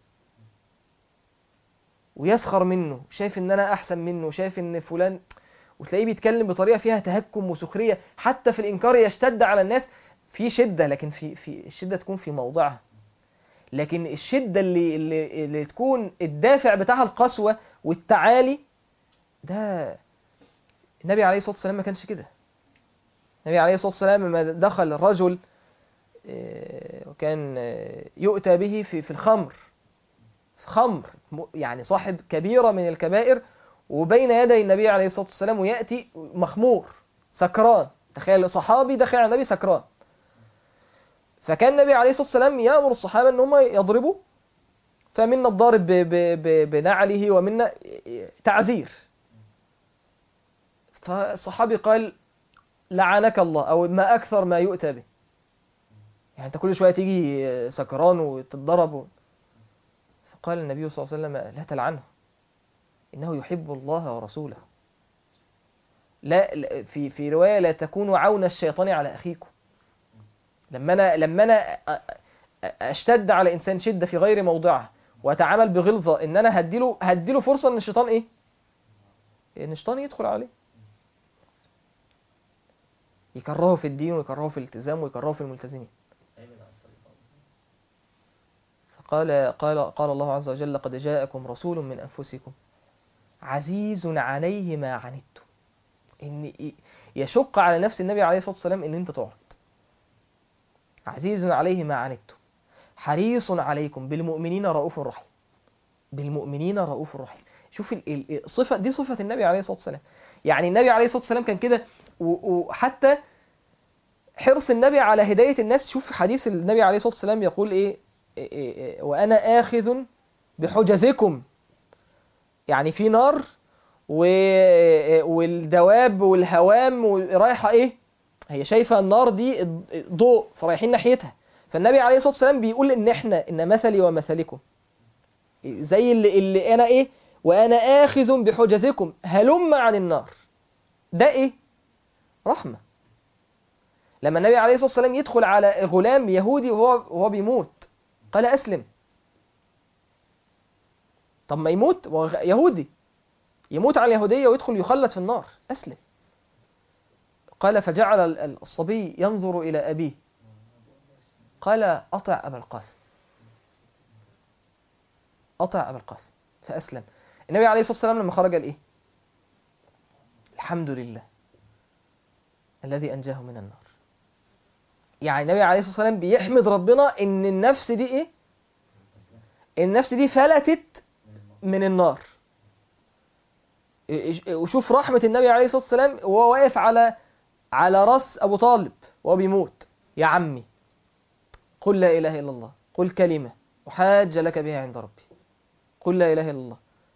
ويسخر منه شايف ان انا احسن منه شايف ان فلان وتلاقيه بيتكلم بطريقه فيها تهكم وسخريه حتى في الانكار يشتد على الناس في شده لكن في في الشده تكون في موضعها لكن الشده اللي اللي, اللي تكون الدافع بتاعها القسوه والتعالي ده النبي عليه الصلاه والسلام ما كانش كده النبي عليه الصلاه والسلام لما دخل الرجل وكان يؤتى به في في الخمر خمر يعني صاحب كبيرة من الكبائر وبين يدي النبي عليه الصلاة والسلام ويأتي مخمور سكران تخيل صحابي دخل على النبي سكران فكان النبي عليه الصلاة والسلام يأمر الصحابة ان هم يضربوا فمنا الضارب ب- ب- ب- بنعله ومنا تعذير فالصحابي قال لعنك الله او ما اكثر ما يؤتى به يعني انت كل شويه تيجي سكران وتتضرب و... فقال النبي صلى الله عليه وسلم لا تلعنه انه يحب الله ورسوله لا لا- في في روايه لا تكونوا عون الشيطان على اخيكم لما انا لما انا أ- أ- اشتد على انسان شده في غير موضعها واتعامل بغلظه ان انا هديله هديله فرصه ان الشيطان ايه ان الشيطان يدخل عليه يكرهه في الدين ويكرهه في الالتزام ويكرهه في الملتزمين سايب الأنصاري خالص فقال قال قال الله عز وجل قد جاءكم رسول من انفسكم عزيز عليه ما عنتم ان ي- يشق على نفس النبي عليه الصلاه والسلام ان انت تقعد عزيز عليه ما عنتم حريص عليكم بالمؤمنين رؤوف رحيم بالمؤمنين رؤوف رحيم شوف ال- ال- الصفه دي صفه النبي عليه الصلاه والسلام يعني النبي عليه الصلاه والسلام كان كده و- وحتى حرص النبي على هدايه الناس شوف حديث النبي عليه الصلاه والسلام يقول ايه إيه- إيه- وانا اخذ بحجزكم يعني في نار و... والدواب والهوام رايحه ايه هي شايفه النار دي ضوء فرايحين ناحيتها فالنبي عليه الصلاه والسلام بيقول ان احنا ان مثلي ومثلكم زي اللي, اللي انا ايه وانا اخذ بحجزكم هلم عن النار ده ايه رحمه لما النبي عليه الصلاه والسلام يدخل على غلام يهودي وهو وهو بيموت قال اسلم طب ما يموت وهو غ- يهودي يموت على اليهودية ويدخل يخلد في النار أسلم قال فجعل ال- ال- الصبي ينظر إلى أبيه قال أطع أبا القاسم أطع أبا القاسم فأسلم النبي عليه الصلاة والسلام لما خرج قال إيه الحمد لله الذي أنجاه من النار يعني النبي عليه الصلاة والسلام بيحمد ربنا إن النفس دي إيه النفس دي فلتت من النار إيش- وشوف رحمة النبي عليه الصلاة والسلام وهو واقف على على راس أبو طالب وهو بيموت يا عمي قل لا إله إلا الله قل كلمة أحاج لك بها عند ربي قل لا إله إلا الله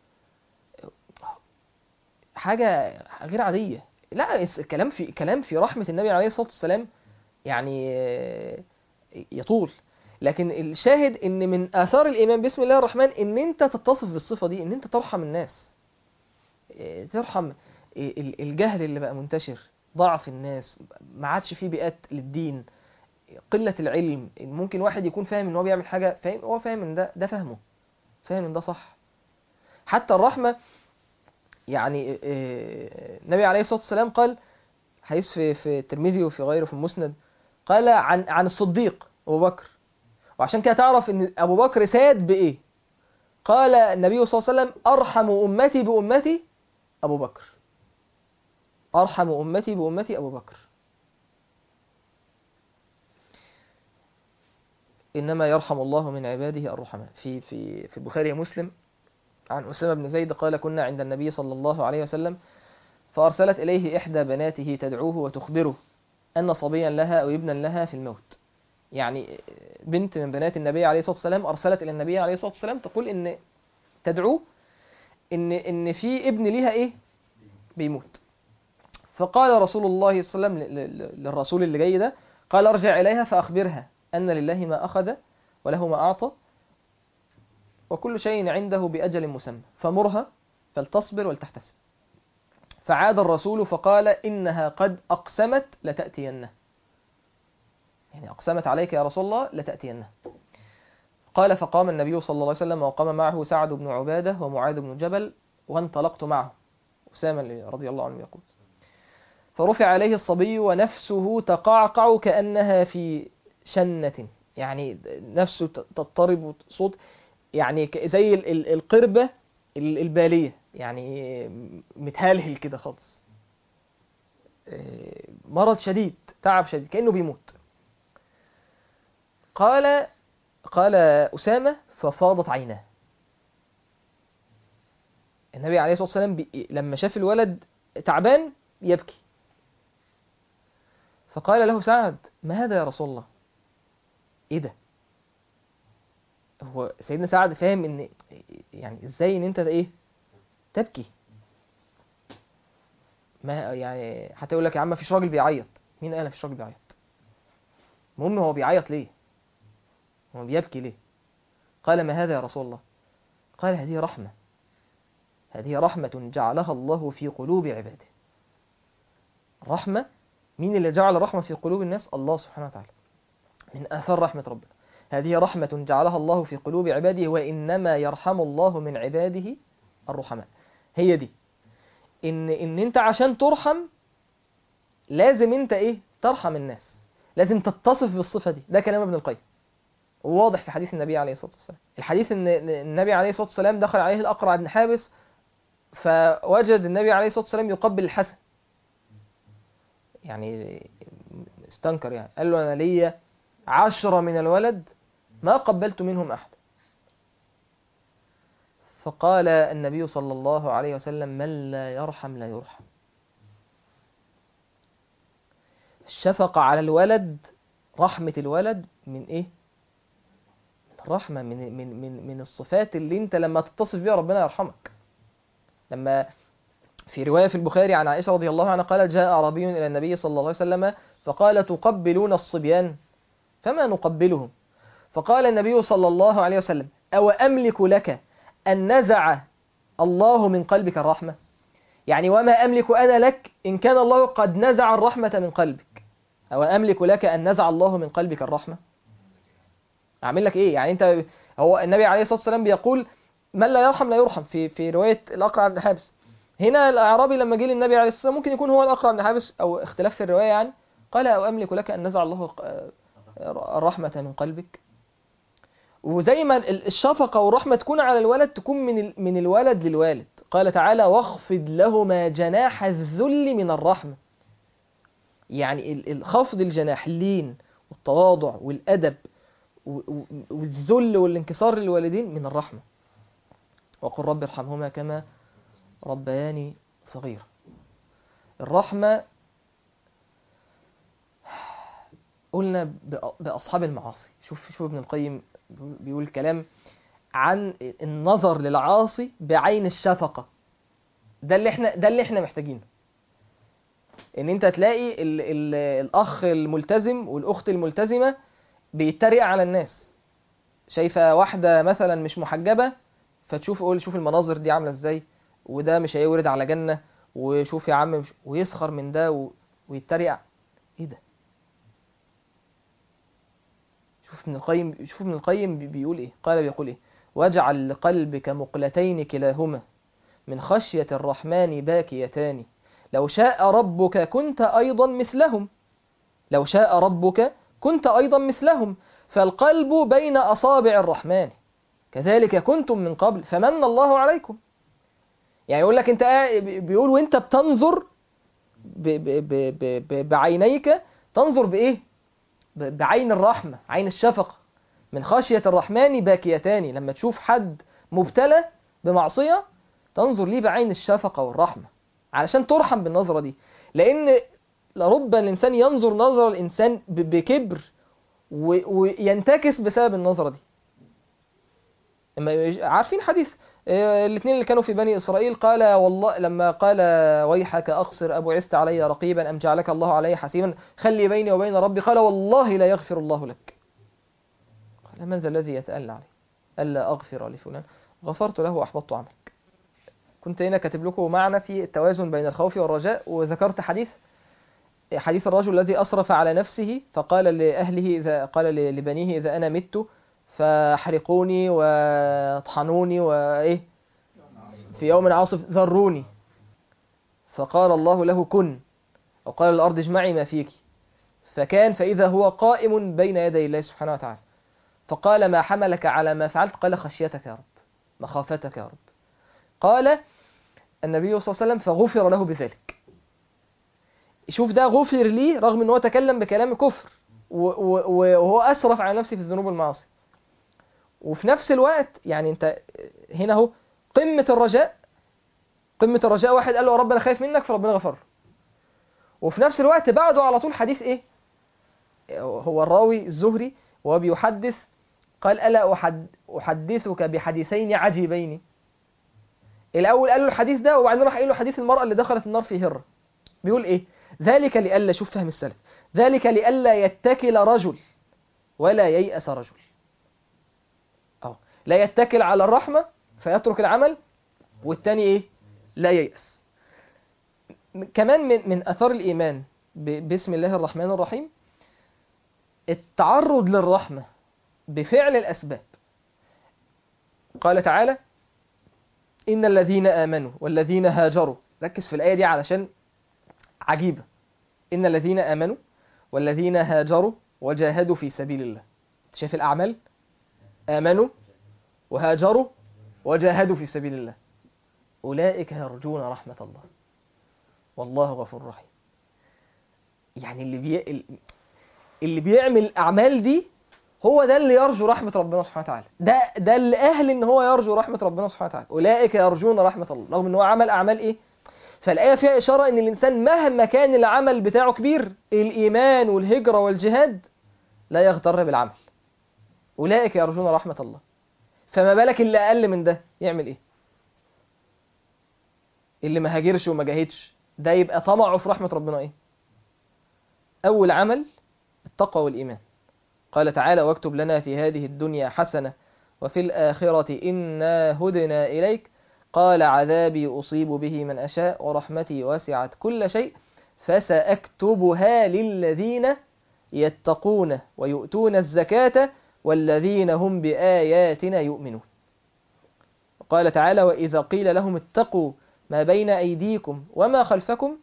حاجة غير عادية لا الس- كلام في كلام في رحمة النبي عليه الصلاة والسلام يعني آه، يطول لكن الشاهد ان من اثار الايمان بسم الله الرحمن ان انت تتصف بالصفه دي ان انت ترحم الناس إيه، ترحم إيه، ال- الجهل اللي بقى منتشر ضعف الناس ما عادش فيه بيئات للدين قله العلم ممكن واحد يكون فاهم ان هو بيعمل حاجه فاهم هو فاهم ان ده ده فهمه فاهم ان ده صح حتى الرحمه يعني إيه، النبي عليه الصلاه والسلام قال حديث في في الترمذي وفي غيره في المسند قال عن عن الصديق ابو بكر وعشان كده تعرف ان ابو بكر ساد بايه قال النبي صلى الله عليه وسلم ارحم امتي بامتي ابو بكر ارحم امتي بامتي ابو بكر انما يرحم الله من عباده الرحماء في في في البخاري ومسلم عن اسامه بن زيد قال كنا عند النبي صلى الله عليه وسلم فارسلت اليه احدى بناته تدعوه وتخبره ان صبيا لها او ابنا لها في الموت يعني بنت من بنات النبي عليه الصلاه والسلام ارسلت الى النبي عليه الصلاه والسلام تقول ان تدعوه ان ان في ابن ليها ايه بيموت فقال رسول الله صلى الله عليه وسلم ل- ل- للرسول اللي جاي ده قال ارجع اليها فاخبرها ان لله ما اخذ وله ما اعطى وكل شيء عنده باجل مسمى فمرها فلتصبر ولتحتسب فعاد الرسول فقال انها قد اقسمت لتاتينه يعني أقسمت عليك يا رسول الله لتأتينه قال فقام النبي صلى الله عليه وسلم وقام معه سعد بن عبادة ومعاذ بن جبل وانطلقت معه أسامة رضي الله عنه يقول فرفع عليه الصبي ونفسه تقعقع كأنها في شنة يعني نفسه تضطرب صوت يعني ك- زي ال- ال- القربة ال- البالية يعني متهالهل كده خالص إيه، مرض شديد تعب شديد كأنه بيموت قال قال أسامة ففاضت عيناه النبي عليه الصلاة والسلام بي... لما شاف الولد تعبان يبكي فقال له سعد ما هذا يا رسول الله ايه ده هو سيدنا سعد فاهم ان يعني ازاي ان انت ايه تبكي ما يعني حتى يقول لك يا عم مفيش راجل بيعيط مين قال مفيش راجل بيعيط المهم هو بيعيط ليه هو بيبكي ليه قال ما هذا يا رسول الله قال هذه رحمة هذه رحمة جعلها الله في قلوب عباده رحمة مين اللي جعل الرحمة في قلوب الناس الله سبحانه وتعالى من آثار رحمة ربنا هذه رحمة جعلها الله في قلوب عباده وإنما يرحم الله من عباده الرحماء هي دي إن إن أنت عشان ترحم لازم أنت إيه ترحم الناس لازم تتصف بالصفة دي ده كلام ابن القيم وواضح في حديث النبي عليه الصلاة والسلام الحديث إن إن النبي عليه الصلاة والسلام دخل عليه الأقرع بن حابس فوجد النبي عليه الصلاة والسلام يقبل الحسن يعني استنكر يعني قال له أنا ليا عشرة من الولد ما قبلت منهم أحد فقال النبي صلى الله عليه وسلم من لا يرحم لا يرحم الشفقة على الولد رحمة الولد من إيه؟ من الرحمة من من من من الصفات اللي أنت لما تتصف بها ربنا يرحمك لما في رواية في البخاري عن عائشة رضي الله عنها قالت جاء أعرابي إلى النبي صلى الله عليه وسلم فقال تقبلون الصبيان فما نقبلهم فقال النبي صلى الله عليه وسلم أو أملك لك أن نزع الله من قلبك الرحمة يعني وما أملك أنا لك إن كان الله قد نزع الرحمة من قلبك أو أملك لك أن نزع الله من قلبك الرحمة أعمل لك إيه يعني أنت هو النبي عليه الصلاة والسلام بيقول من لا يرحم لا يرحم في في رواية الأقرع بن حابس هنا الأعرابي لما جه للنبي عليه الصلاة والسلام ممكن يكون هو الأقرع بن حابس أو اختلاف في الرواية يعني قال أو أملك لك أن نزع الله الرحمة من قلبك وزي ما الشفقة والرحمة تكون على الولد تكون من من الولد للوالد قال تعالى واخفض لهما جناح الذل من الرحمة يعني الخفض الجناح اللين والتواضع والأدب والذل والانكسار للوالدين من الرحمة وقل رب ارحمهما كما ربياني صغيرا الرحمة قلنا بأصحاب المعاصي شوف شوف ابن القيم بيقول كلام عن النظر للعاصي بعين الشفقة ده اللي احنا ده اللي احنا محتاجينه ان انت تلاقي ال ال الاخ الملتزم والاخت الملتزمة بيتريق على الناس شايفة واحدة مثلا مش محجبة فتشوف قول شوف المناظر دي عاملة ازاي وده مش هيورد على جنة وشوف يا عم مش ويسخر من ده و... ويتريق ايه ده شوف ابن القيم شوف ابن القيم بيقول ايه قال بيقول ايه واجعل لقلبك مقلتين كلاهما من خشية الرحمن باكيتان لو شاء ربك كنت أيضا مثلهم لو شاء ربك كنت أيضا مثلهم فالقلب بين أصابع الرحمن كذلك كنتم من قبل فمن الله عليكم يعني يقول لك انت بيقول وانت بتنظر ب ب ب ب بعينيك تنظر بايه بعين الرحمة عين الشفقة من خشية الرحمن باكيتان لما تشوف حد مبتلى بمعصية تنظر ليه بعين الشفقة والرحمة علشان ترحم بالنظرة دي لأن لرب الإنسان ينظر نظر الإنسان بكبر وينتكس بسبب النظرة دي عارفين حديث الاثنين اللي كانوا في بني إسرائيل قال والله لما قال ويحك أقصر أبو عست علي رقيبا أم جعلك الله علي حسيبا خلي بيني وبين ربي قال والله لا يغفر الله لك قال من ذا الذي يتألى علي ألا أغفر لفلان غفرت له وأحبطت عملك كنت هنا كاتب لكم معنى في التوازن بين الخوف والرجاء وذكرت حديث حديث الرجل الذي أسرف على نفسه فقال لأهله إذا قال لبنيه إذا أنا مت فاحرقوني واطحنوني وإيه في يوم عاصف ذروني فقال الله له كن أو قال الأرض اجمعي ما فيك فكان فإذا هو قائم بين يدي الله سبحانه وتعالى فقال ما حملك على ما فعلت قال خشيتك يا رب مخافتك يا رب قال النبي صلى الله عليه وسلم فغفر له بذلك شوف ده غفر ليه رغم ان هو تكلم بكلام كفر وهو أسرف على نفسه في الذنوب والمعاصي وفي نفس الوقت يعني انت هنا اهو قمة الرجاء قمة الرجاء واحد قال له يا رب انا خايف منك فربنا غفر وفي نفس الوقت بعده على طول حديث ايه هو الراوي الزهري وهو بيحدث قال ألا أحد أحدثك بحديثين عجيبين الأول قال له الحديث ده وبعدين راح قال له حديث المرأة اللي دخلت النار في هرة بيقول إيه ذلك لئلا شوف فهم السلف ذلك لئلا يتكل رجل ولا ييأس رجل أو لا يتكل على الرحمة فيترك العمل والتاني إيه لا ييأس كمان من من أثار الإيمان ب- بسم الله الرحمن الرحيم التعرض للرحمة بفعل الأسباب قال تعالى إن الذين آمنوا والذين هاجروا ركز في الآية دي علشان عجيبة إن الذين آمنوا والذين هاجروا وجاهدوا في سبيل الله أنت شايف الأعمال آمنوا وهاجروا وجاهدوا في سبيل الله أولئك يرجون رحمة الله والله غفور رحيم يعني اللي بي... اللي بيعمل الأعمال دي هو ده اللي يرجو رحمة ربنا سبحانه وتعالى ده ده اللي أهل إن هو يرجو رحمة ربنا سبحانه وتعالى أولئك يرجون رحمة الله رغم إن هو عمل أعمال إيه فالآية فيها إشارة إن الإنسان مهما كان العمل بتاعه كبير الإيمان والهجرة والجهاد لا يغتر بالعمل أولئك يرجون رحمة الله فما بالك اللي أقل من ده يعمل إيه اللي ما هاجرش وما جاهدش ده يبقى طمعه في رحمة ربنا إيه أول عمل التقوى والإيمان قال تعالى واكتب لنا في هذه الدنيا حسنة وفي الآخرة إنا هدنا إليك قال عذابي أصيب به من أشاء ورحمتي وسعت كل شيء فسأكتبها للذين يتقون ويؤتون الزكاة والذين هم بآياتنا يؤمنون قال تعالى وإذا قيل لهم اتقوا ما بين أيديكم وما خلفكم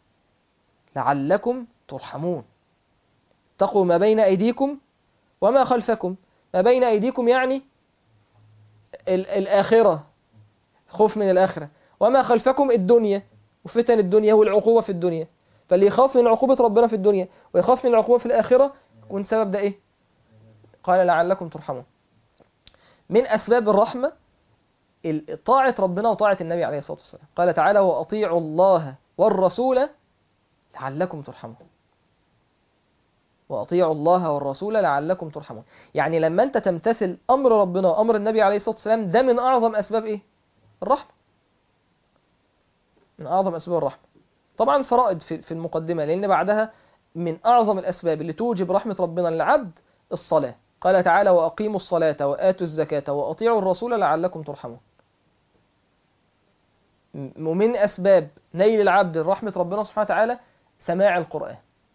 لعلكم ترحمون اتقوا ما بين أيديكم وما خلفكم ما بين أيديكم يعني ال- الآخرة خوف من الآخرة وما خلفكم الدنيا وفتن الدنيا والعقوبة في الدنيا فاللي يخاف من عقوبة ربنا في الدنيا ويخاف من العقوبة في الآخرة يكون سبب ده إيه قال لعلكم ترحمون من أسباب الرحمة ال- طاعة ربنا وطاعة النبي عليه الصلاة والسلام قال تعالى وأطيعوا الله والرسول لعلكم ترحمون وأطيعوا الله والرسول لعلكم ترحمون يعني لما أنت تمتثل أمر ربنا وأمر النبي عليه الصلاة والسلام ده من أعظم أسباب إيه الرحمة من أعظم أسباب الرحمة طبعا فرائض في في المقدمة لأن بعدها من أعظم الأسباب اللي توجب رحمة ربنا للعبد الصلاة قال تعالى وأقيموا الصلاة وآتوا الزكاة وأطيعوا الرسول لعلكم ترحمون م- ومن أسباب نيل العبد رحمة ربنا سبحانه وتعالى سماع القرآن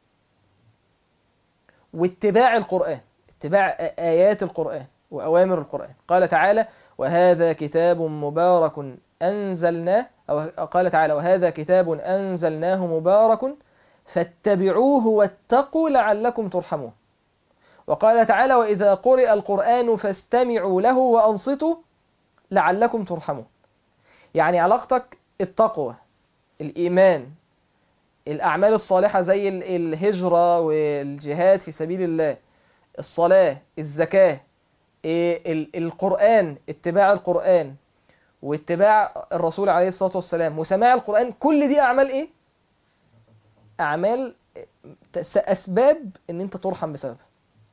واتباع القرآن اتباع آ- آيات القرآن وأوامر القرآن قال تعالى وهذا كتاب مبارك أنزلناه أو قال تعالى وهذا كتاب أنزلناه مبارك فاتبعوه واتقوا لعلكم ترحمون وقال تعالى وإذا قرئ القرآن فاستمعوا له وأنصتوا لعلكم ترحمون يعني علاقتك التقوى الإيمان الأعمال الصالحة زي ال- الهجرة والجهاد في سبيل الله الصلاة الزكاة إيه، ال- القرآن اتباع القرآن واتباع الرسول عليه الصلاة والسلام وسماع القرآن كل دي أعمال إيه؟ أعمال تس- أسباب إن أنت ترحم بسببها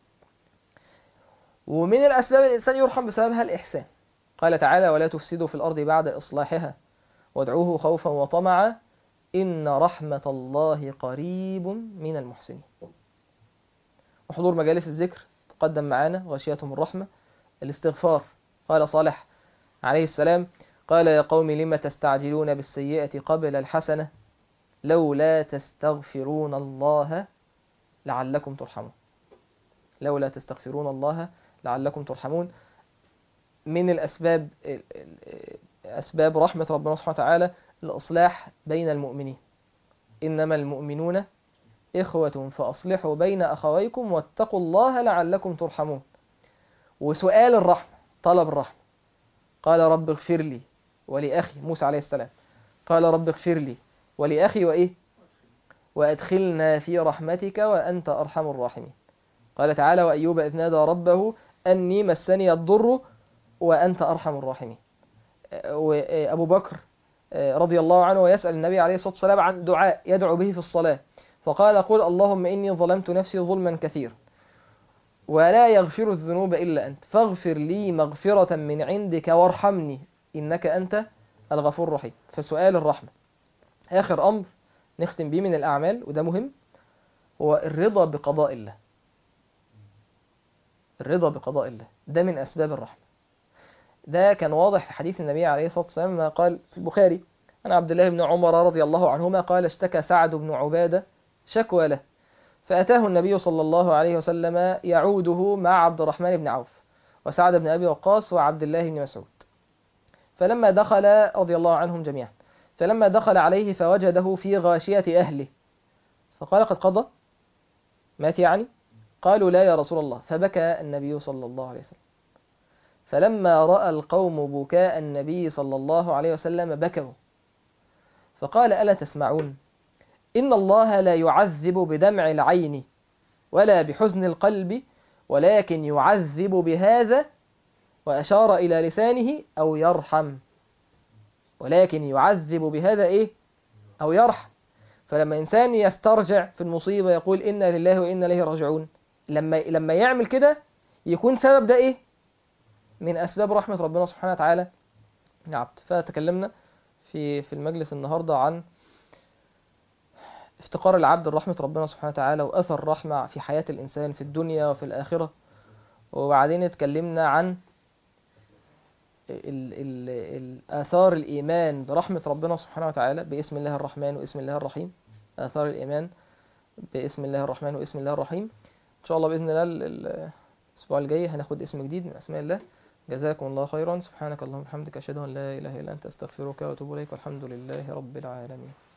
ومن الأسباب الإنسان يرحم بسببها الإحسان قال تعالى ولا تفسدوا في الأرض بعد إصلاحها وادعوه خوفا وطمعا إن رحمة الله قريب من المحسنين وحضور مجالس الذكر تقدم معانا غشيتهم الرحمة الاستغفار قال صالح عليه السلام قال يا قوم لم تستعجلون بالسيئة قبل الحسنة لولا تستغفرون الله لعلكم ترحمون لولا تستغفرون الله لعلكم ترحمون من الأسباب أسباب رحمة ربنا سبحانه وتعالى الإصلاح بين المؤمنين إنما المؤمنون إخوة فأصلحوا بين أخويكم واتقوا الله لعلكم ترحمون وسؤال الرحمة طلب الرحمة قال رب اغفر لي ولأخي موسى عليه السلام قال رب اغفر لي ولأخي وإيه وأدخلنا في رحمتك وأنت أرحم الراحمين قال تعالى وأيوب إذ نادى ربه أني مسني الضر وأنت أرحم الراحمين وأبو بكر رضي الله عنه ويسأل النبي عليه الصلاة والسلام عن دعاء يدعو به في الصلاة فقال قل اللهم إني ظلمت نفسي ظلما كثيرا ولا يغفر الذنوب إلا أنت فاغفر لي مغفرة من عندك وارحمني إنك أنت الغفور الرحيم فسؤال الرحمة آخر أمر نختم بيه من الأعمال وده مهم هو الرضا بقضاء الله الرضا بقضاء الله ده من أسباب الرحمة ده كان واضح في حديث النبي عليه الصلاة والسلام ما قال في البخاري عن عبد الله بن عمر رضي الله عنهما قال اشتكى سعد بن عبادة شكوى له فأتاه النبي صلى الله عليه وسلم يعوده مع عبد الرحمن بن عوف وسعد بن أبي وقاص وعبد الله بن مسعود فلما دخل رضي الله عنهم جميعا فلما دخل عليه فوجده في غاشية أهله فقال قد قضى مات يعني قالوا لا يا رسول الله فبكى النبي صلى الله عليه وسلم فلما رأى القوم بكاء النبي صلى الله عليه وسلم بكوا فقال ألا تسمعون إن الله لا يعذب بدمع العين ولا بحزن القلب ولكن يعذب بهذا وأشار إلى لسانه أو يرحم ولكن يعذب بهذا إيه أو يرحم فلما إنسان يسترجع في المصيبة يقول إنا لله وإنا إليه راجعون لما لما يعمل كده يكون سبب ده إيه من أسباب رحمة ربنا سبحانه وتعالى العبد فتكلمنا في في المجلس النهاردة عن افتقار العبد لرحمة ربنا سبحانه وتعالى وأثر الرحمة في حياة الإنسان في الدنيا وفي الآخرة وبعدين اتكلمنا عن ال ال الآثار الإيمان برحمة ربنا سبحانه وتعالى باسم الله الرحمن واسم الله الرحيم آثار الإيمان باسم الله الرحمن واسم الله الرحيم إن شاء الله بإذن الله ال- ال- الأسبوع الجاي هناخد اسم جديد من أسماء الله جزاكم الله خيرا سبحانك اللهم وبحمدك أشهد أن لا إله إلا أنت أستغفرك وأتوب إليك والحمد لله رب العالمين